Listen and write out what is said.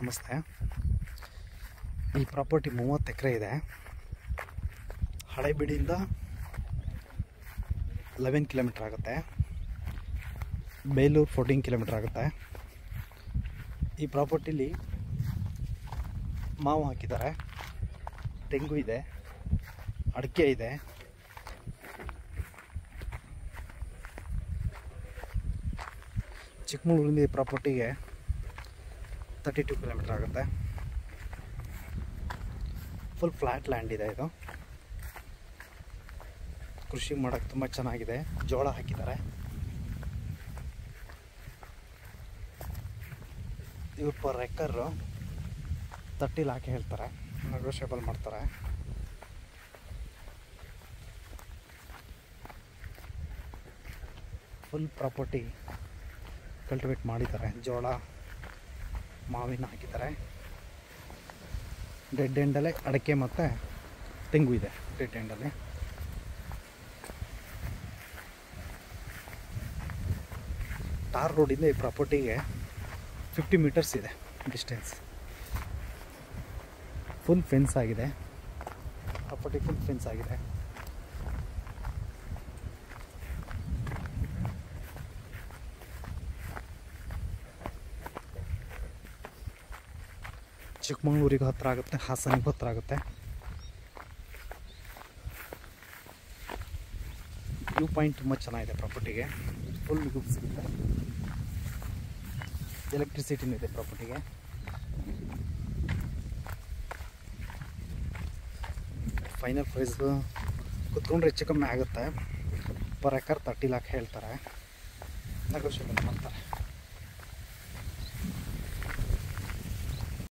ನಮಸ್ತೆ ಈ ಪ್ರಾಪರ್ಟಿ ಮೂವತ್ತು ಎಕರೆ ಇದೆ ಹಳೆಬೀಡಿಂದ ಲೆವೆನ್ ಕಿಲೋಮೀಟ್ರ್ ಆಗುತ್ತೆ ಬೇಲೂರು ಫೋರ್ಟೀನ್ ಕಿಲೋಮೀಟ್ರ್ ಆಗುತ್ತೆ ಈ ಪ್ರಾಪರ್ಟಿಲಿ ಮಾವು ಹಾಕಿದ್ದಾರೆ ತೆಂಗು ಇದೆ ಅಡಿಕೆ ಇದೆ ಚಿಕ್ಕಮಗಳೂರಿಂದ ಈ ಪ್ರಾಪರ್ಟಿಗೆ ತರ್ಟಿ ಟು ಕಿಲೋಮೀಟ್ರ್ ಆಗುತ್ತೆ ಫುಲ್ ಫ್ಲ್ಯಾಟ್ ಲ್ಯಾಂಡ್ ಇದೆ ಇದು ಕೃಷಿ ಮಾಡೋಕ್ಕೆ ತುಂಬ ಚೆನ್ನಾಗಿದೆ ಜೋಳ ಹಾಕಿದ್ದಾರೆ ಇವ್ರು ಪರ್ ಎಕರು ತರ್ಟಿ ಲಾಕ್ ಹೇಳ್ತಾರೆ ನೆಗೋಷಿಯಬಲ್ ಮಾಡ್ತಾರೆ ಫುಲ್ ಪ್ರಾಪರ್ಟಿ ಕಲ್ಟಿವೇಟ್ ಮಾಡಿದ್ದಾರೆ ಜೋಳ ಮಾವಿನ ಹಾಕಿದ್ದಾರೆ ಡೆಡ್ ಎಂಡಲ್ಲೇ ಅಡಿಕೆ ಮತ್ತು ತೆಂಗು ಇದೆ ಡೆಡ್ ಎಂಡಲ್ಲಿ ಟಾರ್ ರೋಡಿಂದ ಈ ಪ್ರಾಪರ್ಟಿಗೆ ಫಿಫ್ಟಿ ಮೀಟರ್ಸ್ ಇದೆ ಡಿಸ್ಟೆನ್ಸ್ ಫುಲ್ ಫೆನ್ಸ್ ಆಗಿದೆ ಪ್ರಾಪರ್ಟಿ ಫುಲ್ ಫೆನ್ಸ್ ಆಗಿದೆ ಚಿಕ್ಕಮಗಳೂರಿಗೆ ಹತ್ತಿರ ಆಗುತ್ತೆ ಹಾಸನಿಗೆ ಹತ್ತಿರ ಆಗುತ್ತೆ ವ್ಯೂ ಪಾಯಿಂಟ್ ತುಂಬ ಚೆನ್ನಾಗಿದೆ ಪ್ರಾಪರ್ಟಿಗೆ ಫುಲ್ ವ್ಯೂ ಸಿಗುತ್ತೆ ಎಲೆಕ್ಟ್ರಿಸಿಟಿನೂ ಇದೆ ಪ್ರಾಪರ್ಟಿಗೆ ಫೈನಲ್ ಪ್ರೈಸ್ ಕುತ್ಕೊಂಡ್ರೆ ಹೆಚ್ಚು ಕಮ್ಮಿ ಆಗುತ್ತೆ ಪರ್ ಎಕರ್ ತರ್ಟಿ ಲಾಕ್ ಹೇಳ್ತಾರೆ ನೆಗೋಷಿಯಬಲ್ ಮಾಡ್ತಾರೆ